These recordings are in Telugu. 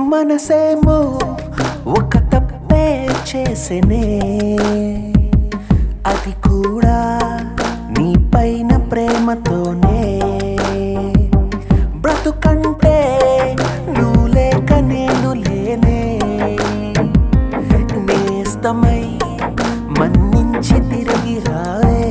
మనసేమో ఒక తప్పే చేసెనే అది కూడా నీ పైన ప్రేమతోనే బ్రతుకంటే నువ్వు లేక నేను లేనే నేస్తమై మన్నించి తిరిగి రావే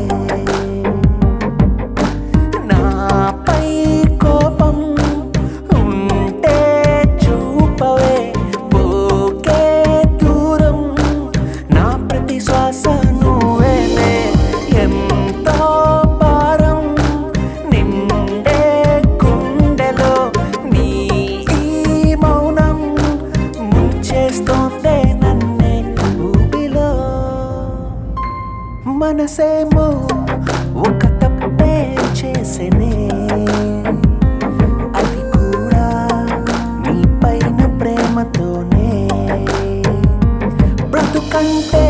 నాపై కోపం ఉంటే చూపవే పోకే దూరం నా ప్రతి శ్వాస నువ్వేలే ఎంతో భారం నిండే గుండెలో నీ ఈ మౌనం ముంచేస్తోందే నన్నే ఊపిలో మనసేమో ఒక తప్పే చేసెనే అది కూడా నీ పైన ప్రేమతోనే బ్రతుకంటే